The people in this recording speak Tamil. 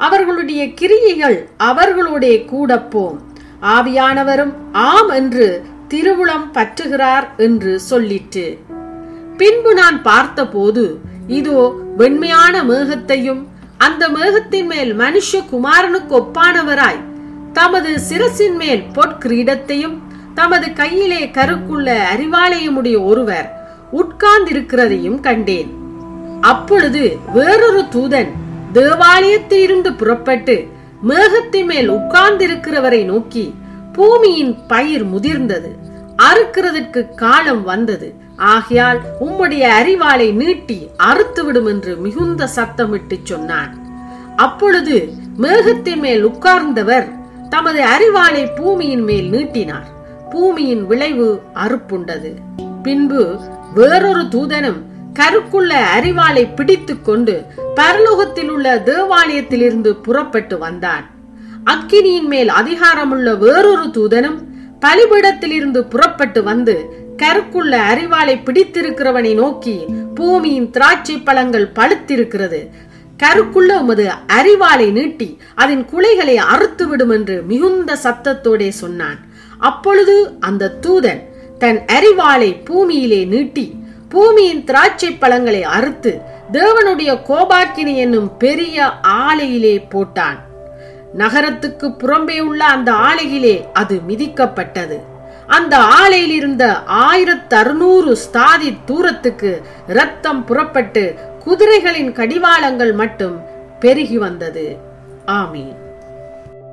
அவர்களுடைய கிரியைகள் அவர்களோடே கூடப்போம் ஆவியானவரும் ஆம் என்று திருவுளம் பற்றுகிறார் என்று சொல்லிற்று பின்பு நான் பார்த்தபோது இதோ வெண்மையான மேகத்தையும் அந்த மேகத்தின் மேல் மனுஷ குமாரனுக்கு ஒப்பானவராய் தமது சிரசின் மேல் பொற்கிரீடத்தையும் தமது கையிலே கருக்குள்ள அறிவாலயமுடைய ஒருவர் உட்கார்ந்திருக்கிறதையும் கண்டேன் அப்பொழுது வேறொரு தூதன் தேவாலயத்திலிருந்து புறப்பட்டு மேகத்தின் மேல் உட்கார்ந்திருக்கிறவரை நோக்கி பூமியின் பயிர் முதிர்ந்தது அறுக்கிறதற்கு காலம் வந்தது ஆகையால் உம்முடைய அறிவாளை நீட்டி அறுத்துவிடும் என்று மிகுந்த சத்தமிட்டு சொன்னான் அப்பொழுது மேகத்தின் மேல் உட்கார்ந்தவர் தமது அறிவாளை பூமியின் மேல் நீட்டினார் பூமியின் விளைவு அறுப்புண்டது பின்பு வேறொரு தூதனும் கருக்குள்ள அறிவாளை பிடித்துக் கொண்டு பரலோகத்தில் உள்ள தேவாலயத்திலிருந்து புறப்பட்டு வந்தான் அக்கினியின் மேல் அதிகாரமுள்ள வேறொரு தூதனும் பலிபீடத்திலிருந்து புறப்பட்டு வந்து கருக்குள்ள அறிவாளை பிடித்திருக்கிறவனை நோக்கி பூமியின் திராட்சை பழங்கள் பழுத்திருக்கிறது கருக்குள்ள உமது அறிவாலை நீட்டி அதன் குலைகளை அறுத்துவிடும் என்று மிகுந்த சத்தத்தோடே சொன்னான் அப்பொழுது அந்த தூதன் தன் அறிவாலை பூமியிலே நீட்டி பூமியின் திராட்சை பழங்களை அறுத்து தேவனுடைய கோபாக்கினி என்னும் பெரிய ஆலையிலே போட்டான் நகரத்துக்கு புறம்பே உள்ள அந்த ஆலையிலே அது மிதிக்கப்பட்டது அந்த ஆலையில் இருந்த ஆயிரத்து அறுநூறு ஸ்தாதி தூரத்துக்கு இரத்தம் புறப்பட்டு குதிரைகளின் கடிவாளங்கள் மட்டும் பெருகி வந்தது ஆமீன்